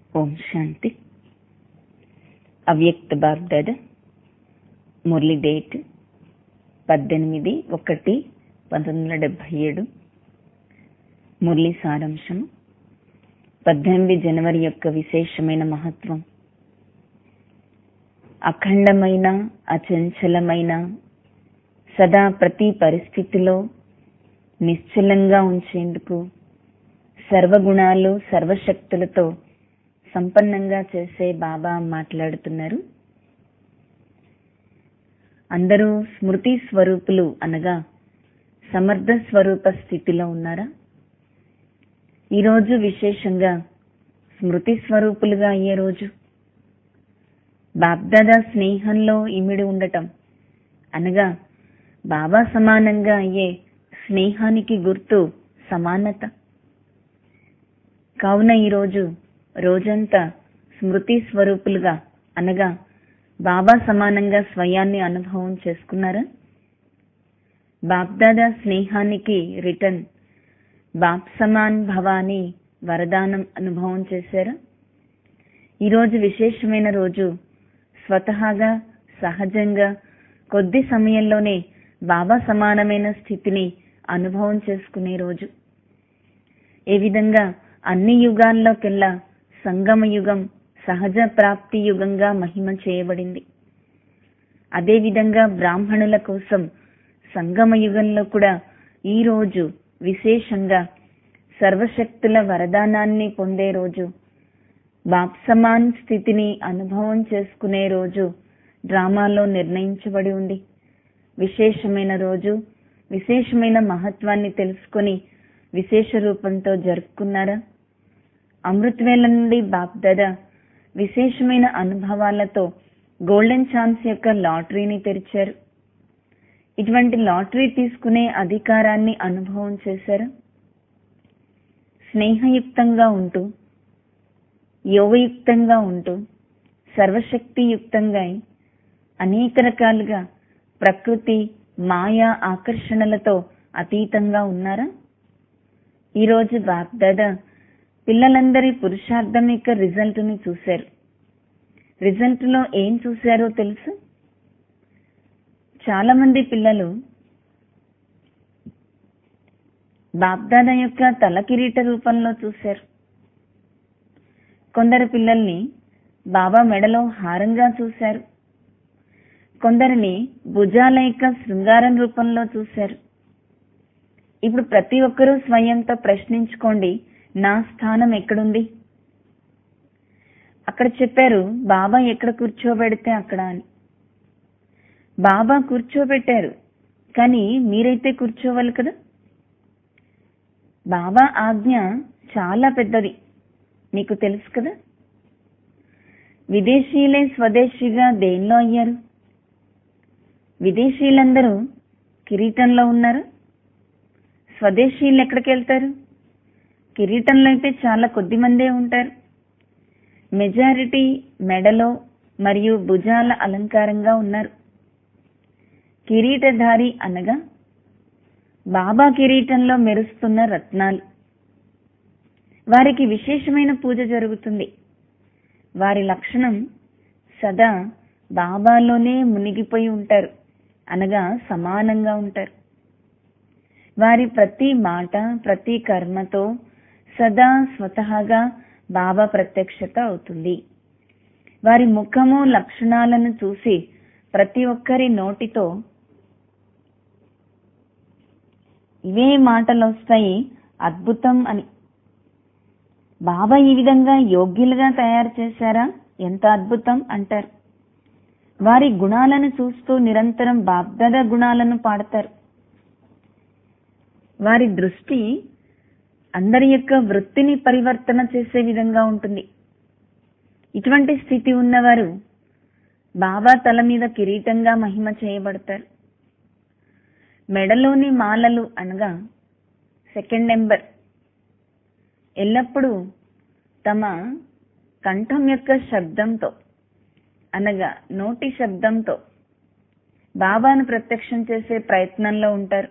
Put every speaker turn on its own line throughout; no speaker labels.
ఓం శాంతి అవ్యక్త బాబ్దాద మురళి డేట్ పద్దెనిమిది ఒకటి పంతొమ్మిది వందల డెబ్బై ఏడు మురళి సారాంశం పద్దెనిమిది జనవరి యొక్క విశేషమైన మహత్వం అఖండమైన అచంచలమైన సదా ప్రతి పరిస్థితిలో నిశ్చలంగా ఉంచేందుకు సర్వగుణాలు సర్వశక్తులతో సంపన్నంగా చేసే బాబా మాట్లాడుతున్నారు అందరూ స్మృతి స్వరూపులు అనగా సమర్థ స్వరూప స్థితిలో ఉన్నారా ఈరోజు విశేషంగా స్మృతి స్వరూపులుగా అయ్యే రోజు బాబ్దాదా స్నేహంలో ఇమిడి ఉండటం అనగా బాబా సమానంగా అయ్యే స్నేహానికి గుర్తు సమానత కావున ఈరోజు రోజంతా స్మృతి స్వరూపులుగా అనగా బాబా సమానంగా స్వయాన్ని అనుభవం చేసుకున్నారా బాప్దాదా స్నేహానికి రిటర్న్ బాప్ సమాన్ భవాని వరదానం అనుభవం చేశారా ఈరోజు విశేషమైన రోజు స్వతహాగా సహజంగా కొద్ది సమయంలోనే బాబా సమానమైన స్థితిని అనుభవం చేసుకునే రోజు ఏ విధంగా అన్ని యుగాల్లోకెల్లా సంగమ యుగం సహజ ప్రాప్తి యుగంగా మహిమ చేయబడింది అదేవిధంగా బ్రాహ్మణుల కోసం సంగమ యుగంలో కూడా ఈ రోజు విశేషంగా సర్వశక్తుల వరదానాన్ని పొందే రోజు బాప్సమాన్ స్థితిని అనుభవం చేసుకునే రోజు డ్రామాలో నిర్ణయించబడి ఉంది విశేషమైన రోజు విశేషమైన మహత్వాన్ని తెలుసుకొని విశేష రూపంతో జరుపుకున్నారా అమృత్వేల నుండి బాప్దాదా విశేషమైన అనుభవాలతో గోల్డెన్ ఛాన్స్ యొక్క లాటరీని తెరిచారు ఇటువంటి లాటరీ తీసుకునే అధికారాన్ని అనుభవం చేశారు స్నేహయుక్తంగా ఉంటూ యోగయుక్తంగా ఉంటూ సర్వశక్తియుక్తంగా అనేక రకాలుగా ప్రకృతి మాయా ఆకర్షణలతో అతీతంగా ఉన్నారా ఈరోజు బాప్దాదా పిల్లలందరి పురుషార్థం యొక్క రిజల్ట్ ని చూశారు రిజల్ట్ లో ఏం చూశారో తెలుసు చాలా మంది పిల్లలు బాప్దాదా యొక్క తల కిరీట రూపంలో చూశారు కొందరు పిల్లల్ని బాబా మెడలో హారంగా చూశారు కొందరిని భుజాల యొక్క శృంగారం రూపంలో చూశారు ఇప్పుడు ప్రతి ఒక్కరూ స్వయంతో ప్రశ్నించుకోండి నా స్థానం ఎక్కడుంది అక్కడ చెప్పారు బాబా ఎక్కడ కూర్చోబెడితే అక్కడ అని బాబా కూర్చోబెట్టారు కానీ మీరైతే కూర్చోవాలి కదా బాబా ఆజ్ఞ చాలా పెద్దది మీకు తెలుసు కదా విదేశీయులే స్వదేశీగా దేనిలో అయ్యారు విదేశీయులందరూ కిరీటంలో ఉన్నారు స్వదేశీయులు ఎక్కడికి వెళ్తారు కిరీటంలో అయితే చాలా కొద్ది మందే ఉంటారు మెజారిటీ మెడలో మరియు భుజాల అలంకారంగా ఉన్నారు కిరీటధారి అనగా బాబా కిరీటంలో మెరుస్తున్న రత్నాలు వారికి విశేషమైన పూజ జరుగుతుంది వారి లక్షణం సదా బాబాలోనే మునిగిపోయి ఉంటారు అనగా సమానంగా ఉంటారు వారి ప్రతి మాట ప్రతి కర్మతో సదా స్వతహాగా బాబా ప్రత్యక్షత అవుతుంది వారి ముఖము లక్షణాలను చూసి ప్రతి ఒక్కరి నోటితో ఇవే మాటలు వస్తాయి అద్భుతం అని బాబా ఈ విధంగా యోగ్యులుగా తయారు చేశారా ఎంత అద్భుతం అంటారు వారి గుణాలను చూస్తూ నిరంతరం బాబ్దాద గుణాలను పాడతారు వారి దృష్టి అందరి యొక్క వృత్తిని పరివర్తన చేసే విధంగా ఉంటుంది ఇటువంటి స్థితి ఉన్నవారు బాబా తల మీద కిరీటంగా మహిమ చేయబడతారు మెడలోని మాలలు అనగా సెకండ్ నెంబర్ ఎల్లప్పుడూ తమ కంఠం యొక్క శబ్దంతో అనగా నోటి శబ్దంతో బాబాను ప్రత్యక్షం చేసే ప్రయత్నంలో ఉంటారు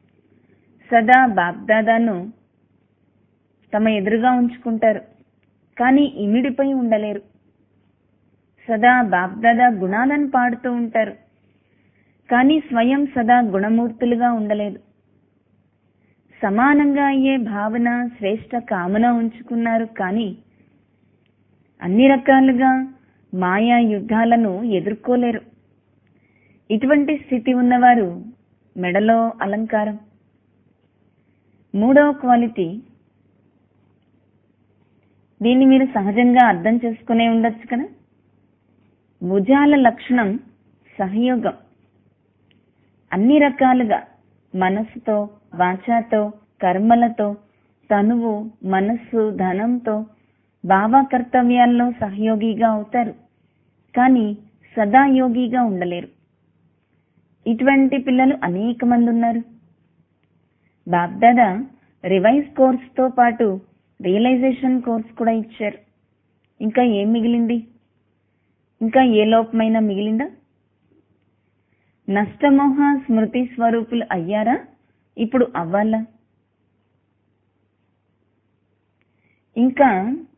సదా బాబ్దాదాను తమ ఎదురుగా ఉంచుకుంటారు కానీ ఇమిడిపోయి ఉండలేరు సదా బాబ్దాదా గుణాలను పాడుతూ ఉంటారు కానీ స్వయం సదా గుణమూర్తులుగా ఉండలేదు సమానంగా అయ్యే భావన శ్రేష్ట కామన ఉంచుకున్నారు కానీ అన్ని రకాలుగా మాయా యుద్ధాలను ఎదుర్కోలేరు ఇటువంటి స్థితి ఉన్నవారు మెడలో అలంకారం మూడవ క్వాలిటీ దీన్ని మీరు సహజంగా అర్థం చేసుకునే ఉండొచ్చు కదా భుజాల లక్షణం సహయోగం అన్ని రకాలుగా మనసుతో వాచాతో కర్మలతో తనువు మనస్సు ధనంతో బాబా కర్తవ్యాల్లో సహయోగిగా అవుతారు కానీ సదా యోగిగా ఉండలేరు ఇటువంటి పిల్లలు అనేక మంది ఉన్నారు బాబ్దాదా రివైజ్ కోర్స్ తో పాటు రియలైజేషన్ కోర్స్ కూడా ఇచ్చారు ఇంకా ఏం మిగిలింది ఇంకా ఏ లోపమైనా మిగిలిందా నష్టమోహ స్మృతి స్వరూపులు అయ్యారా ఇప్పుడు అవ్వాలా ఇంకా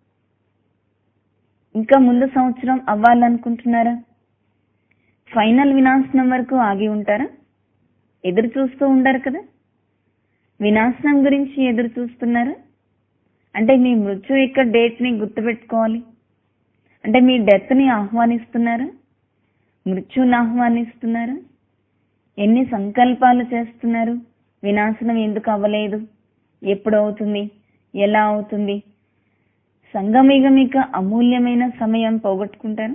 ఇంకా ముందు సంవత్సరం అవ్వాలనుకుంటున్నారా ఫైనల్ వినాశనం వరకు ఆగి ఉంటారా ఎదురు చూస్తూ ఉండరు కదా వినాశనం గురించి ఎదురు చూస్తున్నారా అంటే మీ మృత్యు యొక్క డేట్ ని గుర్తుపెట్టుకోవాలి అంటే మీ డెత్ ని ఆహ్వానిస్తున్నారా మృత్యుని ఆహ్వానిస్తున్నారా ఎన్ని సంకల్పాలు చేస్తున్నారు వినాశనం ఎందుకు అవ్వలేదు ఎప్పుడు అవుతుంది ఎలా అవుతుంది సంగమిగమిక అమూల్యమైన సమయం పోగొట్టుకుంటారు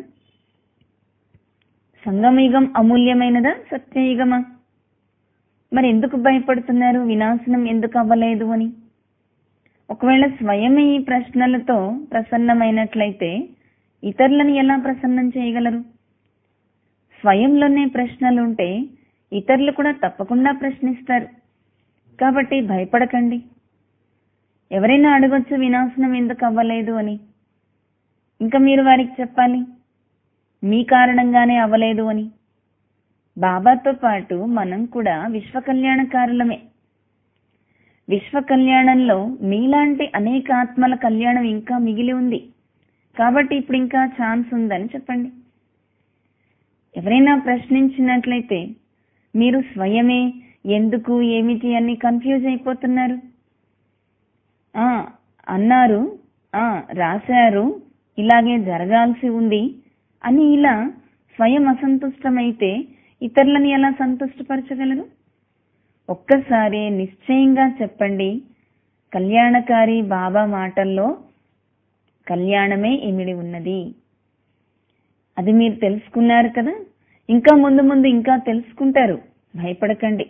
సంగమిగం అమూల్యమైనదా సత్యయుగమా మరి ఎందుకు భయపడుతున్నారు వినాశనం ఎందుకు అవ్వలేదు అని ఒకవేళ స్వయమే ఈ ప్రశ్నలతో ప్రసన్నమైనట్లయితే ఇతరులను ఎలా ప్రసన్నం చేయగలరు స్వయంలోనే ప్రశ్నలుంటే ఇతరులు కూడా తప్పకుండా ప్రశ్నిస్తారు కాబట్టి భయపడకండి ఎవరైనా అడగొచ్చు వినాశనం ఎందుకు అవ్వలేదు అని ఇంకా మీరు వారికి చెప్పాలి మీ కారణంగానే అవ్వలేదు అని బాబాతో పాటు మనం కూడా విశ్వ కళ్యాణకారులమే విశ్వ కళ్యాణంలో మీలాంటి అనేక ఆత్మల కళ్యాణం ఇంకా మిగిలి ఉంది కాబట్టి ఇప్పుడు ఇంకా ఛాన్స్ ఉందని చెప్పండి ఎవరైనా ప్రశ్నించినట్లయితే మీరు స్వయమే ఎందుకు ఏమిటి అని కన్ఫ్యూజ్ అయిపోతున్నారు ఆ అన్నారు ఆ రాశారు ఇలాగే జరగాల్సి ఉంది అని ఇలా స్వయం అసంతుష్టమైతే ఇతరులని ఎలా సంతుష్టపరచగలరు ఒక్కసారి నిశ్చయంగా చెప్పండి కళ్యాణకారి బాబా మాటల్లో కళ్యాణమే ఇమిడి ఉన్నది అది మీరు తెలుసుకున్నారు కదా ఇంకా ముందు ముందు ఇంకా తెలుసుకుంటారు భయపడకండి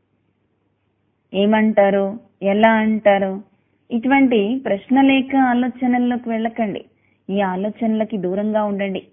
ఏమంటారో ఎలా అంటారో ఇటువంటి ప్రశ్నలేఖ ఆలోచనల్లోకి వెళ్ళకండి ఈ ఆలోచనలకి దూరంగా ఉండండి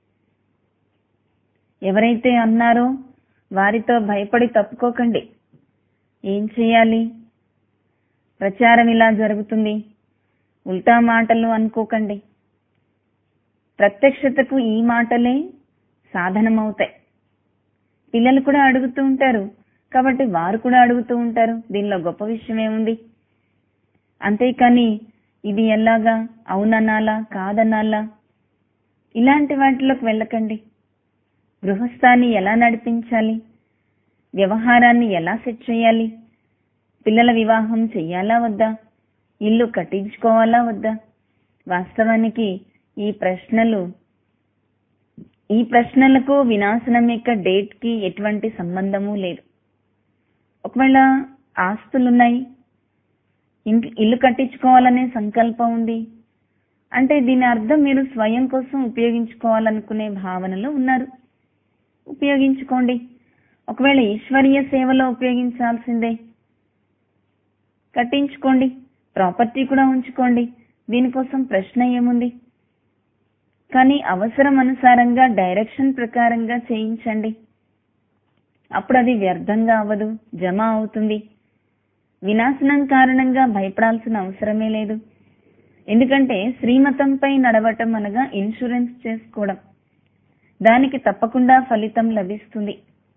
ఎవరైతే అన్నారో వారితో భయపడి తప్పుకోకండి ఏం చేయాలి ప్రచారం ఇలా జరుగుతుంది ఉల్టా మాటలు అనుకోకండి ప్రత్యక్షతకు ఈ మాటలే సాధనమవుతాయి పిల్లలు కూడా అడుగుతూ ఉంటారు కాబట్టి వారు కూడా అడుగుతూ ఉంటారు దీనిలో గొప్ప విషయం ఏముంది అంతేకాని ఇది ఎలాగా అవుననాలా కాదనాలా ఇలాంటి వాటిలోకి వెళ్ళకండి గృహస్థాన్ని ఎలా నడిపించాలి వ్యవహారాన్ని ఎలా సెట్ చేయాలి పిల్లల వివాహం చెయ్యాలా వద్దా ఇల్లు కట్టించుకోవాలా వద్దా వాస్తవానికి ఈ ప్రశ్నలు ఈ ప్రశ్నలకు వినాశనం యొక్క డేట్ కి ఎటువంటి సంబంధము లేదు ఒకవేళ ఆస్తులున్నాయి ఇంట్- ఇల్లు కట్టించుకోవాలనే సంకల్పం ఉంది అంటే దీని అర్థం మీరు స్వయం కోసం ఉపయోగించుకోవాలనుకునే భావనలో ఉన్నారు ఉపయోగించుకోండి ఒకవేళ ఈశ్వరీయ సేవలో ఉపయోగించాల్సిందే కట్టించుకోండి ప్రాపర్టీ కూడా ఉంచుకోండి దీనికోసం ప్రశ్న ఏముంది కానీ అవసరం అనుసారంగా డైరెక్షన్ ప్రకారంగా చేయించండి అప్పుడు అది వ్యర్థంగా అవ్వదు జమ అవుతుంది వినాశనం కారణంగా భయపడాల్సిన అవసరమే లేదు ఎందుకంటే శ్రీమతంపై నడవటం అనగా ఇన్సూరెన్స్ చేసుకోవడం దానికి తప్పకుండా ఫలితం లభిస్తుంది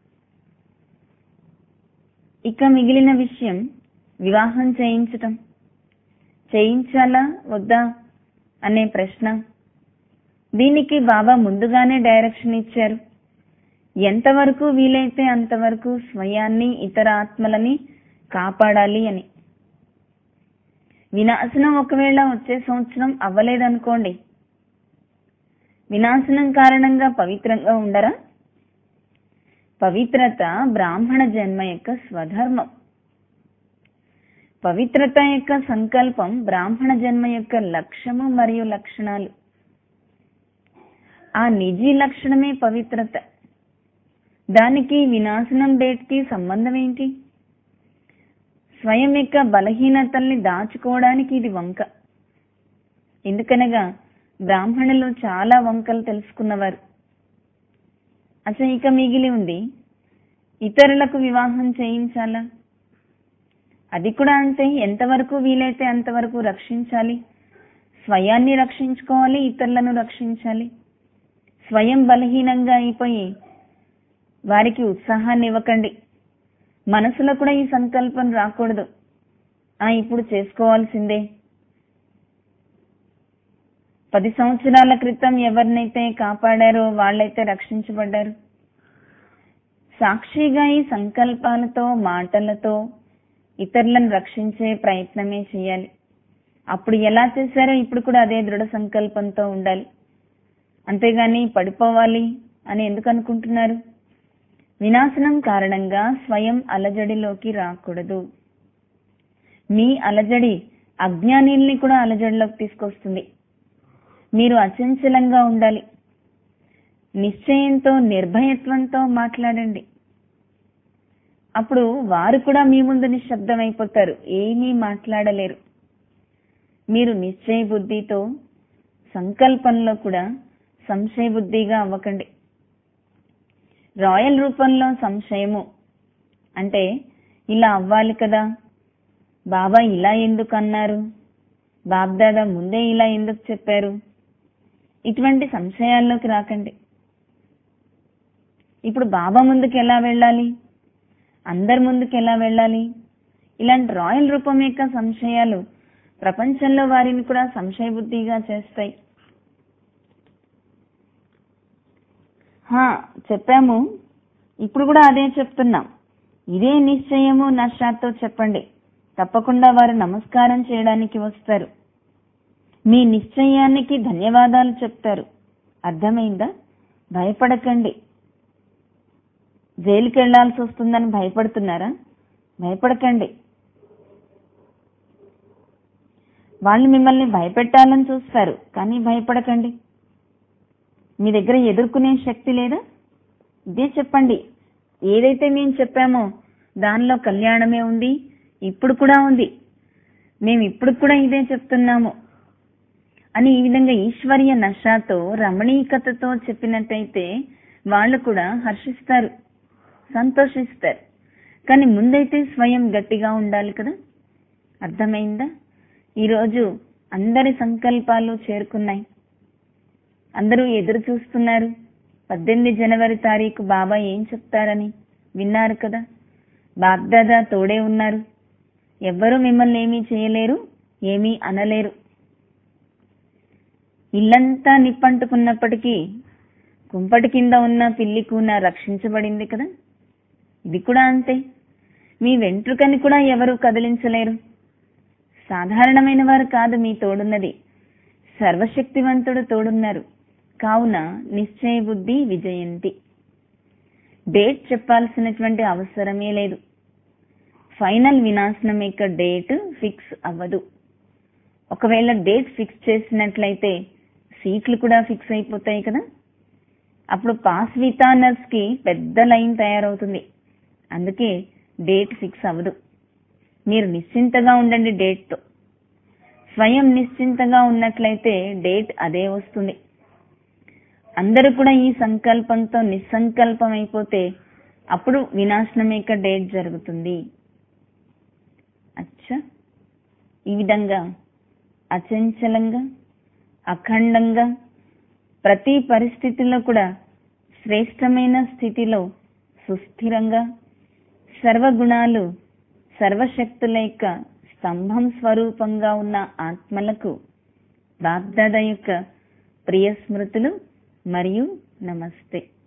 ఇక మిగిలిన విషయం వివాహం చేయించటం చేయించాలా వద్దా అనే ప్రశ్న దీనికి బాబా ముందుగానే డైరెక్షన్ ఇచ్చారు ఎంతవరకు వీలైతే అంతవరకు స్వయాన్ని ఇతర ఆత్మలని కాపాడాలి అని వినాశనం ఒకవేళ వచ్చే సంవత్సరం అవ్వలేదనుకోండి వినాశనం కారణంగా పవిత్రంగా ఉండరా పవిత్రత బ్రాహ్మణ జన్మ యొక్క స్వధర్మం పవిత్రత యొక్క సంకల్పం బ్రాహ్మణ జన్మ యొక్క లక్ష్యము మరియు లక్షణాలు ఆ నిజీ లక్షణమే పవిత్రత దానికి వినాశనం డేట్కి సంబంధం ఏంటి స్వయం యొక్క బలహీనతల్ని దాచుకోవడానికి ఇది వంక ఎందుకనగా బ్రాహ్మణులు చాలా వంకలు తెలుసుకున్నవారు అసలు ఇక మిగిలి ఉంది ఇతరులకు వివాహం చేయించాలా అది కూడా అంతే ఎంతవరకు వీలైతే అంతవరకు రక్షించాలి స్వయాన్ని రక్షించుకోవాలి ఇతరులను రక్షించాలి స్వయం బలహీనంగా అయిపోయి వారికి ఉత్సాహాన్ని ఇవ్వకండి మనసులో కూడా ఈ సంకల్పం రాకూడదు ఆ ఇప్పుడు చేసుకోవాల్సిందే పది సంవత్సరాల క్రితం ఎవరినైతే కాపాడారో వాళ్ళైతే రక్షించబడ్డారు సాక్షిగా ఈ సంకల్పాలతో మాటలతో ఇతరులను రక్షించే ప్రయత్నమే చేయాలి అప్పుడు ఎలా చేశారో ఇప్పుడు కూడా అదే దృఢ సంకల్పంతో ఉండాలి అంతేగాని పడిపోవాలి అని ఎందుకు అనుకుంటున్నారు వినాశనం కారణంగా స్వయం అలజడిలోకి రాకూడదు మీ అలజడి అజ్ఞానిల్ని కూడా అలజడిలోకి తీసుకొస్తుంది మీరు అచంచలంగా ఉండాలి నిశ్చయంతో నిర్భయత్వంతో మాట్లాడండి అప్పుడు వారు కూడా మీ ముందు నిశ్శబ్దమైపోతారు ఏమీ మాట్లాడలేరు మీరు నిశ్చయ బుద్ధితో సంకల్పంలో కూడా సంశయ బుద్ధిగా అవ్వకండి రాయల్ రూపంలో సంశయము అంటే ఇలా అవ్వాలి కదా బాబా ఇలా ఎందుకు అన్నారు బాబ్దాదా ముందే ఇలా ఎందుకు చెప్పారు ఇటువంటి సంశయాల్లోకి రాకండి ఇప్పుడు బాబా ముందుకు ఎలా వెళ్ళాలి అందరి ముందుకు ఎలా వెళ్ళాలి ఇలాంటి రాయల్ రూపం యొక్క సంశయాలు ప్రపంచంలో వారిని కూడా సంశయ బుద్ధిగా చేస్తాయి హా చెప్పాము ఇప్పుడు కూడా అదే చెప్తున్నాం ఇదే నిశ్చయము నషాతో చెప్పండి తప్పకుండా వారు నమస్కారం చేయడానికి వస్తారు మీ నిశ్చయానికి ధన్యవాదాలు చెప్తారు అర్థమైందా భయపడకండి జైలుకి వెళ్లాల్సి వస్తుందని భయపడుతున్నారా భయపడకండి వాళ్ళు మిమ్మల్ని భయపెట్టాలని చూస్తారు కానీ భయపడకండి మీ దగ్గర ఎదుర్కొనే శక్తి లేదా ఇదే చెప్పండి ఏదైతే మేము చెప్పామో దానిలో కళ్యాణమే ఉంది ఇప్పుడు కూడా ఉంది మేము ఇప్పుడు కూడా ఇదే చెప్తున్నాము అని ఈ విధంగా ఈశ్వర్య నషాతో రమణీకతతో చెప్పినట్టయితే వాళ్ళు కూడా హర్షిస్తారు సంతోషిస్తారు కానీ ముందైతే స్వయం గట్టిగా ఉండాలి కదా అర్థమైందా ఈరోజు అందరి సంకల్పాలు చేరుకున్నాయి అందరూ ఎదురు చూస్తున్నారు పద్దెనిమిది జనవరి తారీఖు బాబా ఏం చెప్తారని విన్నారు కదా బాబ్దాదా తోడే ఉన్నారు ఎవ్వరూ మిమ్మల్ని ఏమీ చేయలేరు ఏమీ అనలేరు ఇల్లంతా నిప్పంటుకున్నప్పటికీ కుంపటి కింద ఉన్న పిల్లి కూన రక్షించబడింది కదా ఇది కూడా అంతే మీ వెంట్రుకని కూడా ఎవరు కదిలించలేరు సాధారణమైన వారు కాదు మీ తోడున్నది సర్వశక్తివంతుడు తోడున్నారు కావున నిశ్చయ బుద్ధి విజయంతి డేట్ చెప్పాల్సినటువంటి అవసరమే లేదు ఫైనల్ వినాశనం యొక్క డేట్ ఫిక్స్ అవ్వదు ఒకవేళ డేట్ ఫిక్స్ చేసినట్లయితే సీట్లు కూడా ఫిక్స్ అయిపోతాయి కదా అప్పుడు పాస్ వితానర్స్ కి పెద్ద లైన్ తయారవుతుంది అందుకే డేట్ ఫిక్స్ అవ్వదు మీరు నిశ్చింతగా ఉండండి డేట్తో స్వయం నిశ్చింతగా ఉన్నట్లయితే డేట్ అదే వస్తుంది అందరూ కూడా ఈ సంకల్పంతో నిస్సంకల్పం అయిపోతే అప్పుడు వినాశనం యొక్క డేట్ జరుగుతుంది అచ్చా ఈ విధంగా అచంచలంగా అఖండంగా ప్రతి పరిస్థితిలో కూడా శ్రేష్టమైన స్థితిలో సుస్థిరంగా సర్వగుణాలు సర్వశక్తుల యొక్క స్తంభం స్వరూపంగా ఉన్న ఆత్మలకు బాబ్దాదా యొక్క ప్రియ స్మృతులు మరియు నమస్తే